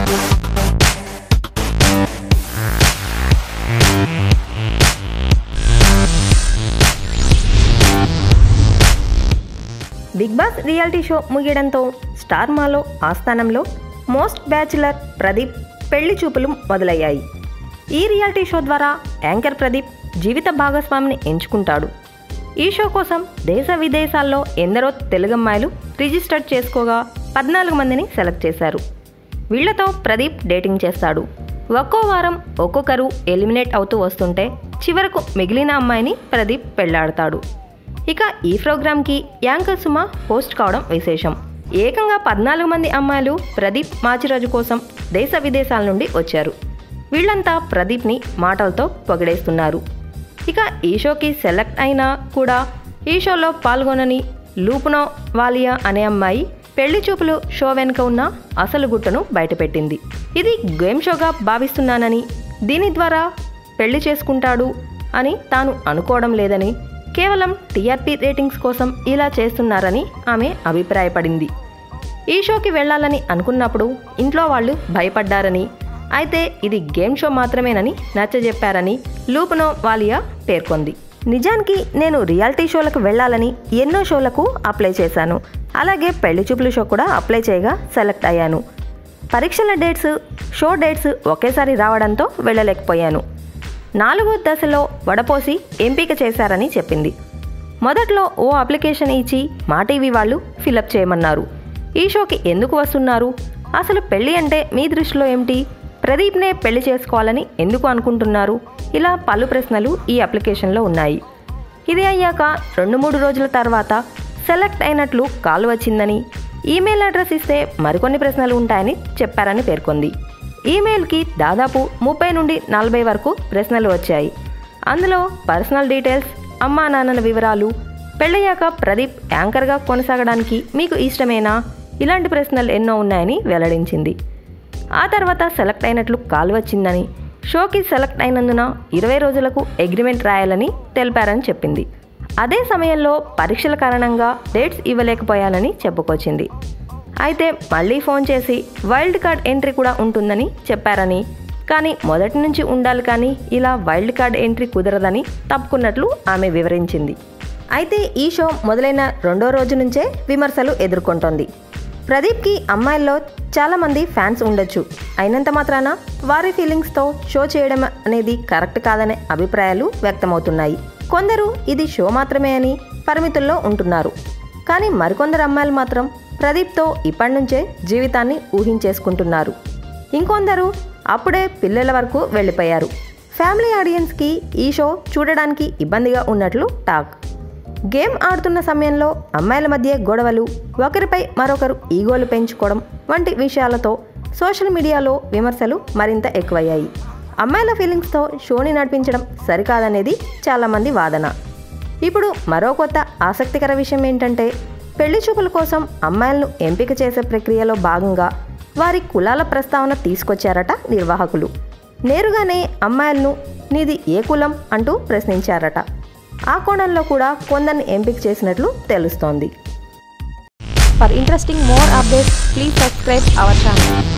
Big boss reality show ముగియడంతో star మాలో ఆస్థానంలో మోస్ట్ బ్యాచులర్ ప్రదీప్ పెళ్లి చూపులు మొదలయ్యాయి ఈ రియాలిటీ షో ద్వారా యాంకర్ ప్రదీప్ జీవిత భాగస్వామిని ఎంచుకుంటాడు ఈ షో కోసం దేశ విదేశాల్లో ఎందరో తెలుగమ్మాయిలు రిజిస్టర్ చేసుకోగా పద్నాలుగు మందిని సెలెక్ట్ చేశారు వీళ్లతో ప్రదీప్ డేటింగ్ చేస్తాడు ఒక్కో వారం ఒక్కొక్కరు ఎలిమినేట్ అవుతూ వస్తుంటే చివరకు మిగిలిన అమ్మాయిని ప్రదీప్ పెళ్లాడతాడు ఇక ఈ ప్రోగ్రాంకి యాంకర్ సుమ హోస్ట్ కావడం విశేషం ఏకంగా పద్నాలుగు మంది అమ్మాయిలు ప్రదీప్ మాచిరాజు కోసం దేశ విదేశాల నుండి వచ్చారు వీళ్ళంతా ప్రదీప్ని మాటలతో పొగిడేస్తున్నారు ఇక ఈ షోకి సెలెక్ట్ అయినా కూడా ఈ షోలో పాల్గొనని లూపునో వాలియా అనే అమ్మాయి పెళ్లి చూపులు షో వెనుక ఉన్న అసలు గుట్టను బయటపెట్టింది ఇది గేమ్ షోగా భావిస్తున్నానని దీని ద్వారా పెళ్లి చేసుకుంటాడు అని తాను అనుకోవడం లేదని కేవలం టీఆర్పీ రేటింగ్స్ కోసం ఇలా చేస్తున్నారని ఆమె అభిప్రాయపడింది ఈ షోకి వెళ్ళాలని అనుకున్నప్పుడు ఇంట్లో వాళ్ళు భయపడ్డారని అయితే ఇది గేమ్ షో మాత్రమేనని నచ్చజెప్పారని లూపునో వాలియా పేర్కొంది నిజానికి నేను రియాలిటీ షోలకు వెళ్ళాలని ఎన్నో షోలకు అప్లై చేశాను అలాగే పెళ్లి చూపుల షో కూడా అప్లై చేయగా సెలెక్ట్ అయ్యాను పరీక్షల డేట్స్ షో డేట్స్ ఒకేసారి రావడంతో వెళ్ళలేకపోయాను నాలుగో దశలో వడపోసి ఎంపిక చేశారని చెప్పింది మొదట్లో ఓ అప్లికేషన్ ఇచ్చి మా టీవీ వాళ్ళు ఫిలప్ చేయమన్నారు ఈ షోకి ఎందుకు వస్తున్నారు అసలు పెళ్ళి అంటే మీ దృష్టిలో ఏమిటి ప్రదీప్నే పెళ్లి చేసుకోవాలని ఎందుకు అనుకుంటున్నారు ఇలా పలు ప్రశ్నలు ఈ అప్లికేషన్లో ఉన్నాయి ఇది అయ్యాక రెండు మూడు రోజుల తర్వాత సెలెక్ట్ అయినట్లు కాల్ వచ్చిందని ఈమెయిల్ అడ్రస్ ఇస్తే మరికొన్ని ప్రశ్నలు ఉంటాయని చెప్పారని పేర్కొంది ఈమెయిల్కి దాదాపు ముప్పై నుండి నలభై వరకు ప్రశ్నలు వచ్చాయి అందులో పర్సనల్ డీటెయిల్స్ అమ్మా నాన్నల వివరాలు పెళ్ళయ్యాక ప్రదీప్ యాంకర్గా కొనసాగడానికి మీకు ఇష్టమేనా ఇలాంటి ప్రశ్నలు ఎన్నో ఉన్నాయని వెల్లడించింది ఆ తర్వాత సెలెక్ట్ అయినట్లు కాల్ వచ్చిందని షోకి సెలెక్ట్ అయినందున ఇరవై రోజులకు అగ్రిమెంట్ రాయాలని తెలిపారని చెప్పింది అదే సమయంలో పరీక్షల కారణంగా డేట్స్ ఇవ్వలేకపోయానని చెప్పుకొచ్చింది అయితే మళ్ళీ ఫోన్ చేసి వైల్డ్ కార్డ్ ఎంట్రీ కూడా ఉంటుందని చెప్పారని కానీ మొదటి నుంచి ఉండాలి కానీ ఇలా వైల్డ్ కార్డ్ ఎంట్రీ కుదరదని తప్పుకున్నట్లు ఆమె వివరించింది అయితే ఈ షో మొదలైన రెండో రోజు నుంచే విమర్శలు ఎదుర్కొంటోంది ప్రదీప్కి అమ్మాయిల్లో చాలామంది ఫ్యాన్స్ ఉండొచ్చు అయినంత మాత్రాన వారి ఫీలింగ్స్తో షో చేయడం అనేది కరెక్ట్ కాదనే అభిప్రాయాలు వ్యక్తమవుతున్నాయి కొందరు ఇది షో మాత్రమే అని పరిమితుల్లో ఉంటున్నారు కానీ మరికొందరు అమ్మాయిలు మాత్రం ప్రదీప్తో ఇప్పటి నుంచే జీవితాన్ని ఊహించేసుకుంటున్నారు ఇంకొందరు అప్పుడే పిల్లల వరకు వెళ్ళిపోయారు ఫ్యామిలీ ఆడియన్స్కి ఈ షో చూడడానికి ఇబ్బందిగా ఉన్నట్లు టాక్ గేమ్ ఆడుతున్న సమయంలో అమ్మాయిల మధ్య గొడవలు ఒకరిపై మరొకరు ఈగోలు పెంచుకోవడం వంటి విషయాలతో సోషల్ మీడియాలో విమర్శలు మరింత ఎక్కువయ్యాయి అమ్మాయిల ఫీలింగ్స్తో షోని నడిపించడం సరికాదనేది చాలామంది వాదన ఇప్పుడు మరో కొత్త ఆసక్తికర విషయం ఏంటంటే పెళ్లి చూపుల కోసం అమ్మాయిలను ఎంపిక చేసే ప్రక్రియలో భాగంగా వారి కులాల ప్రస్తావన తీసుకొచ్చారట నిర్వాహకులు నేరుగానే అమ్మాయిలను నీది ఏ కులం అంటూ ప్రశ్నించారట ఆ కోణంలో కూడా కొందరిని ఎంపిక చేసినట్లు తెలుస్తోంది For interesting more updates, please subscribe our channel.